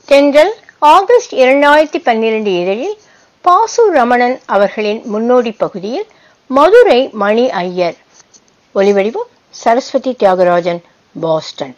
தென்றல் ஆகஸ்ட் இரண்டாயிரத்தி பன்னிரண்டு இதழில் பாசு ரமணன் அவர்களின் முன்னோடி பகுதியில் மதுரை மணி ஐயர் ஒலிவடிவம் சரஸ்வதி தியாகராஜன் பாஸ்டன்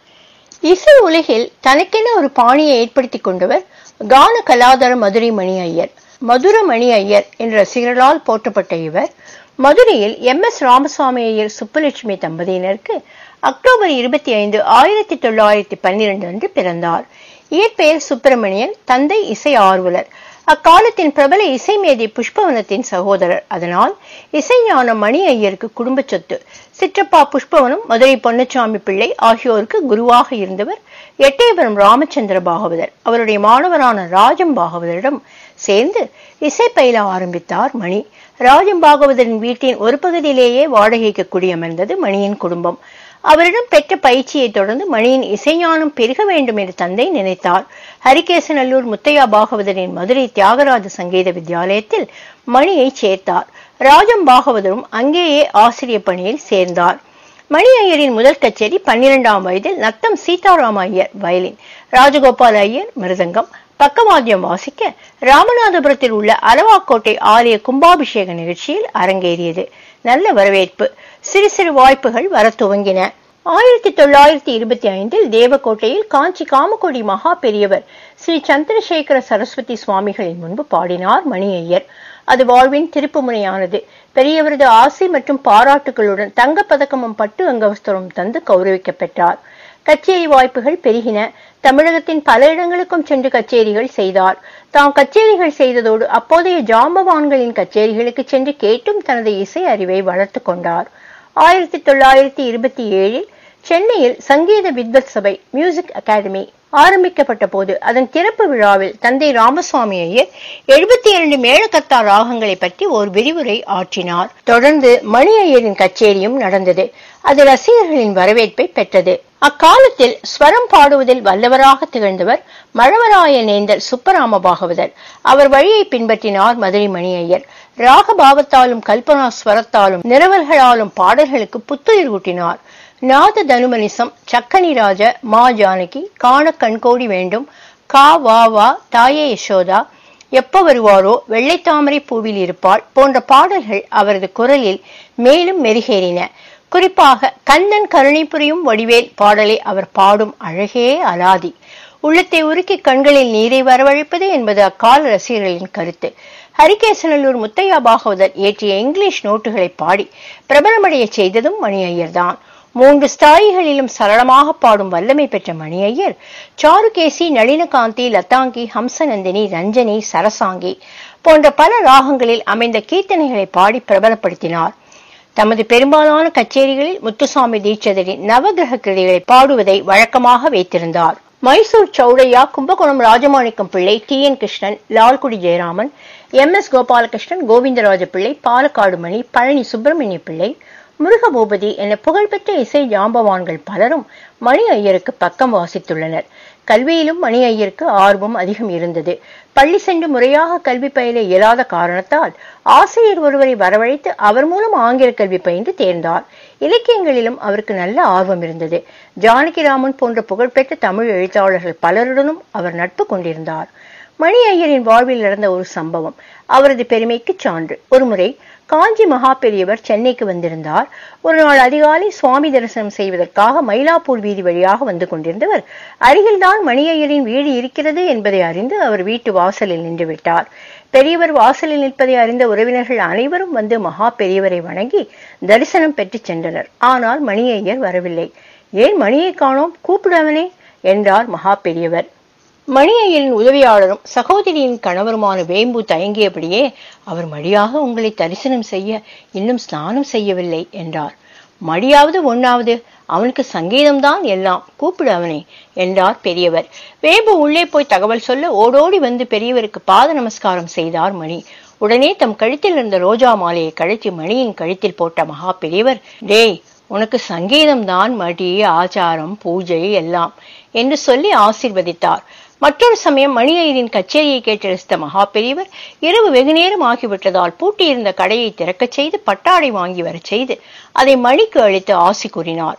இசை உலகில் தனக்கென ஒரு பாணியை ஏற்படுத்திக் கொண்டவர் கான கலாதர மதுரை மணி ஐயர் மதுர மணி ஐயர் என்ற ரசிகர்களால் போற்றப்பட்ட இவர் மதுரையில் எம் எஸ் ராமசாமி ஐயர் சுப்புலட்சுமி தம்பதியினருக்கு அக்டோபர் இருபத்தி ஐந்து ஆயிரத்தி தொள்ளாயிரத்தி பன்னிரண்டு அன்று பிறந்தார் இயற்பெயர் சுப்பிரமணியன் தந்தை இசை ஆர்வலர் அக்காலத்தின் பிரபல இசை மேதை புஷ்பவனத்தின் சகோதரர் அதனால் இசைஞானம் மணி ஐயருக்கு குடும்ப சொத்து சிற்றப்பா புஷ்பவனம் மதுரை பொன்னச்சாமி பிள்ளை ஆகியோருக்கு குருவாக இருந்தவர் எட்டயபுரம் ராமச்சந்திர பாகவதர் அவருடைய மாணவரான ராஜம் பாகவதரிடம் சேர்ந்து இசை பயில ஆரம்பித்தார் மணி ராஜம் பாகவதரின் வீட்டின் ஒரு பகுதியிலேயே வாடகைக்கு குடியமர்ந்தது மணியின் குடும்பம் அவரிடம் பெற்ற பயிற்சியை தொடர்ந்து மணியின் இசைஞானம் பெருக வேண்டும் என்று தந்தை நினைத்தார் ஹரிகேசநல்லூர் முத்தையா பாகவதரின் மதுரை தியாகராஜ சங்கீத வித்யாலயத்தில் மணியை சேர்த்தார் ராஜம் பாகவதரும் அங்கேயே ஆசிரியர் பணியில் சேர்ந்தார் மணி ஐயரின் முதல் கச்சேரி பன்னிரெண்டாம் வயதில் நத்தம் சீதாராம ஐயர் வயலின் ராஜகோபால் ஐயர் மிருதங்கம் பக்கவாத்தியம் வாசிக்க ராமநாதபுரத்தில் உள்ள அரவாக்கோட்டை ஆலய கும்பாபிஷேக நிகழ்ச்சியில் அரங்கேறியது நல்ல வரவேற்பு சிறு சிறு வாய்ப்புகள் வர துவங்கின ஆயிரத்தி தொள்ளாயிரத்தி இருபத்தி ஐந்தில் தேவக்கோட்டையில் காஞ்சி காமகோடி மகா பெரியவர் ஸ்ரீ சந்திரசேகர சரஸ்வதி சுவாமிகளின் முன்பு பாடினார் மணி ஐயர் அது வாழ்வின் திருப்புமுனையானது பெரியவரது ஆசை மற்றும் பாராட்டுகளுடன் தங்கப்பதக்கமும் பட்டு அங்கவஸ்தரும் தந்து கௌரவிக்க பெற்றார் கச்சேரி வாய்ப்புகள் பெருகின தமிழகத்தின் பல இடங்களுக்கும் சென்று கச்சேரிகள் செய்தார் தாம் கச்சேரிகள் செய்ததோடு அப்போதைய ஜாம்பவான்களின் கச்சேரிகளுக்கு சென்று கேட்டும் தனது இசை அறிவை வளர்த்து கொண்டார் ஆயிரத்தி தொள்ளாயிரத்தி இருபத்தி ஏழில் சென்னையில் சங்கீத வித்வத் சபை மியூசிக் அகாடமி ஆரம்பிக்கப்பட்ட போது அதன் திறப்பு விழாவில் தந்தை ராமசுவாமி ஐயர் எழுபத்தி இரண்டு மேளகர்த்தா ராகங்களை பற்றி ஒரு விரிவுரை ஆற்றினார் தொடர்ந்து மணி ஐயரின் கச்சேரியும் நடந்தது அது ரசிகர்களின் வரவேற்பை பெற்றது அக்காலத்தில் ஸ்வரம் பாடுவதில் வல்லவராக திகழ்ந்தவர் மழவராய நேந்தர் சுப்பராம பாகவதர் அவர் வழியை பின்பற்றினார் மதுரை மணி ஐயர் ராகபாவத்தாலும் கல்பனா ஸ்வரத்தாலும் நிரவல்களாலும் பாடல்களுக்கு புத்துயிர் ஊட்டினார் நாத தனுமனிசம் சக்கனி ராஜ மா ஜானகி காண கண்கோடி வேண்டும் கா வா வா தாயே யசோதா எப்ப வருவாரோ வெள்ளைத்தாமரை பூவில் இருப்பாள் போன்ற பாடல்கள் அவரது குரலில் மேலும் மெருகேறின குறிப்பாக கண்ணன் கருணை புரியும் வடிவேல் பாடலை அவர் பாடும் அழகே அலாதி உள்ளத்தை உருக்கி கண்களில் நீரை வரவழைப்பது என்பது அக்கால ரசிகர்களின் கருத்து ஹரிகேசநல்லூர் முத்தையா பாகவதர் இயற்றிய இங்கிலீஷ் நோட்டுகளை பாடி பிரபலமடைய செய்ததும் மணி ஐயர்தான் மூன்று ஸ்தாயிகளிலும் சரளமாக பாடும் வல்லமை பெற்ற மணி ஐயர் சாருகேசி நளினகாந்தி லதாங்கி ஹம்சநந்தினி ரஞ்சனி சரசாங்கி போன்ற பல ராகங்களில் அமைந்த கீர்த்தனைகளை பாடி பிரபலப்படுத்தினார் தமது பெரும்பாலான கச்சேரிகளில் முத்துசாமி தீட்சிதரின் நவகிரக கிருதிகளை பாடுவதை வழக்கமாக வைத்திருந்தார் Mysore சௌடையா Kumbakonam Rajamanickam Pillai T N Krishnan Lalgudi Jayaraman M S Gopalakrishnan Govindaraja Pillai Palakkad மணி பழனி சுப்பிரமணிய பிள்ளை முருகபூபதி என புகழ்பெற்ற இசை ஜாம்பவான்கள் பலரும் மணி ஐயருக்கு பக்கம் வாசித்துள்ளனர் கல்வியிலும் மணி ஐயருக்கு ஆர்வம் அதிகம் இருந்தது பள்ளி சென்று முறையாக கல்வி பயில இயலாத காரணத்தால் ஆசிரியர் ஒருவரை வரவழைத்து அவர் மூலம் ஆங்கில கல்வி பயின்று தேர்ந்தார் இலக்கியங்களிலும் அவருக்கு நல்ல ஆர்வம் இருந்தது ஜானகிராமன் போன்ற புகழ்பெற்ற தமிழ் எழுத்தாளர்கள் பலருடனும் அவர் நட்பு கொண்டிருந்தார் மணி ஐயரின் வாழ்வில் நடந்த ஒரு சம்பவம் அவரது பெருமைக்கு சான்று ஒருமுறை காஞ்சி மகா பெரியவர் சென்னைக்கு வந்திருந்தார் ஒரு நாள் அதிகாலை சுவாமி தரிசனம் செய்வதற்காக மயிலாப்பூர் வீதி வழியாக வந்து கொண்டிருந்தவர் அருகில்தான் மணியையரின் வீடு இருக்கிறது என்பதை அறிந்து அவர் வீட்டு வாசலில் நின்று விட்டார் பெரியவர் வாசலில் நிற்பதை அறிந்த உறவினர்கள் அனைவரும் வந்து மகா பெரியவரை வணங்கி தரிசனம் பெற்று சென்றனர் ஆனால் மணியையர் வரவில்லை ஏன் மணியை காணோம் கூப்பிடாமனே என்றார் மகா பெரியவர் மணியையரின் உதவியாளரும் சகோதரியின் கணவருமான வேம்பு தயங்கியபடியே அவர் மடியாக உங்களை தரிசனம் செய்ய இன்னும் ஸ்நானம் செய்யவில்லை என்றார் மடியாவது ஒண்ணாவது அவனுக்கு சங்கீதம்தான் எல்லாம் கூப்பிடு அவனை என்றார் பெரியவர் வேம்பு உள்ளே போய் தகவல் சொல்ல ஓடோடி வந்து பெரியவருக்கு பாத நமஸ்காரம் செய்தார் மணி உடனே தம் கழுத்தில் இருந்த ரோஜா மாலையை கழற்றி மணியின் கழுத்தில் போட்ட மகா பெரியவர் டேய் உனக்கு சங்கீதம் தான் மடி ஆச்சாரம் பூஜை எல்லாம் என்று சொல்லி ஆசீர்வதித்தார் மற்றொரு சமயம் மணி ஐயரின் கச்சேரியை கேட்டு ரசித்த மகா பெரியவர் இரவு வெகு நேரம் ஆகிவிட்டதால் பூட்டியிருந்த கடையை திறக்கச் செய்து பட்டாடை வாங்கி வரச் செய்து அதை மணிக்கு அளித்து ஆசி கூறினார்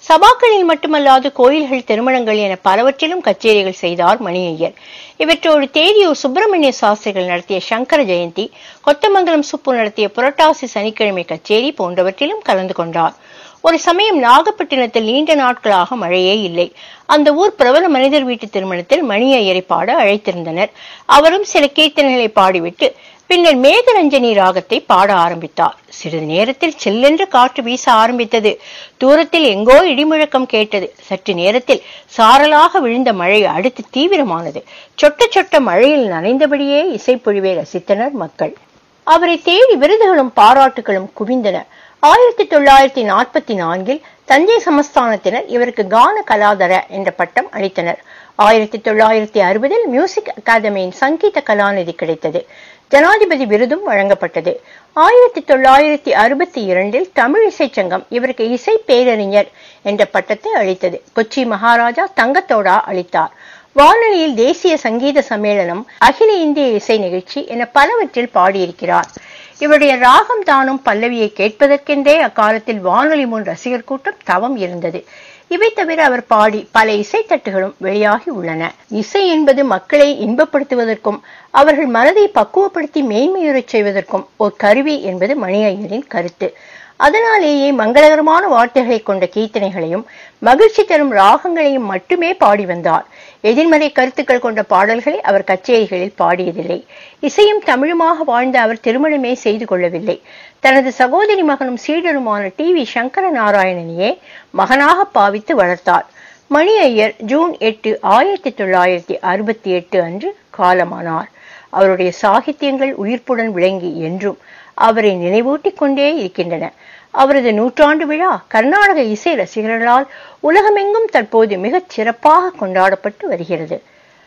சபாக்களில் மட்டுமல்லாது கோயில்கள் திருமணங்கள் என பலவற்றிலும் கச்சேரிகள் செய்தார் மணி ஐயர் இவற்றோடு தேதியூர் சுப்பிரமணிய சாஸ்திரிகள் நடத்திய சங்கர ஜெயந்தி கொத்தமங்கலம் சுப்பு நடத்திய புரட்டாசி சனிக்கிழமை கச்சேரி போன்றவற்றிலும் கலந்து கொண்டார் ஒரு சமயம் நாகப்பட்டினத்தில் நீண்ட நாட்களாக மழையே இல்லை அந்த ஊர் பிரபல மனிதர் வீட்டு திருமணத்தில் மணி ஐயரை பாட அழைத்திருந்தனர் அவரும் சில கீர்த்தனைகளை பாடிவிட்டு பின்னர் மேகரஞ்சனி ராகத்தை பாட ஆரம்பித்தார் சிறிது நேரத்தில் செல்லென்று காற்று வீச ஆரம்பித்தது தூரத்தில் எங்கோ இடிமுழக்கம் கேட்டது சற்று நேரத்தில் சாரலாக விழுந்த மழை அடுத்து தீவிரமானது சொட்ட சொட்ட மழையில் நனைந்தபடியே இசைப்பொழிவை ரசித்தனர் மக்கள் அவரை தேடி விருதுகளும் பாராட்டுகளும் குவிந்தன ஆயிரத்தி தொள்ளாயிரத்தி நாற்பத்தி நான்கில் தஞ்சை சமஸ்தானத்தினர் இவருக்கு கான கலாதர என்ற பட்டம் அளித்தனர் ஆயிரத்தி தொள்ளாயிரத்தி அறுபதில் மியூசிக் அகாதமியின் சங்கீத கலாநிதி கிடைத்தது ஜனாதிபதி விருதும் வழங்கப்பட்டது ஆயிரத்தி தொள்ளாயிரத்தி அறுபத்தி இரண்டில் தமிழ் இசை சங்கம் இவருக்கு இசை பேரறிஞர் என்ற பட்டத்தை அளித்தது கொச்சி மகாராஜா தங்கத்தோடா அளித்தார் வானொலியில் தேசிய சங்கீத சம்மேளனம் அகில இந்திய இசை நிகழ்ச்சி என பலவற்றில் பாடியிருக்கிறார் இவருடைய ராகம் தானும் பல்லவியை கேட்பதற்கென்றே அக்காலத்தில் வானொலி முன் ரசிகர் கூட்டம் தவம் இருந்தது இவை தவிர அவர் பாடி பல இசைத்தட்டுகளும் வெளியாகி உள்ளன இசை என்பது மக்களை இன்பப்படுத்துவதற்கும் அவர்கள் மனதை பக்குவப்படுத்தி மேன்மையுறச் செய்வதற்கும் ஒரு கருவி என்பது மணி ஐயரின் கருத்து அதனாலேயே மங்களகரமான வார்த்தைகளை கொண்ட கீர்த்தனைகளையும் மகிழ்ச்சி தரும் ராகங்களையும் மட்டுமே பாடி வந்தார் எதிர்மறை கருத்துக்கள் கொண்ட பாடல்களை அவர் கச்சேரிகளில் பாடியதில்லை இசையும் தமிழுமாக வாழ்ந்த அவர் திருமணமே செய்து கொள்ளவில்லை தனது சகோதரி மகனும் சீடருமான டி வி சங்கர நாராயணனையே மகனாக பாவித்து வளர்த்தார் மணி ஐயர் ஜூன் எட்டு ஆயிரத்தி தொள்ளாயிரத்தி அறுபத்தி எட்டு அன்று காலமானார் அவருடைய சாகித்யங்கள் உயிர்ப்புடன் விளங்கி என்றும் அவரை நினைவூட்டிக் கொண்டே இருக்கின்றன அவரது நூற்றாண்டு விழா கர்நாடக இசை ரசிகர்களால் உலகமெங்கும் தற்போது மிகச் சிறப்பாக கொண்டாடப்பட்டு வருகிறது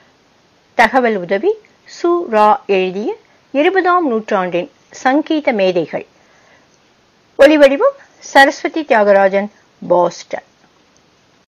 தகவல் உதவி சு ரா எழுதிய இருபதாம் நூற்றாண்டின் சங்கீத மேதைகள் ஒலிவடிவம் சரஸ்வதி தியாகராஜன் பாஸ்டன்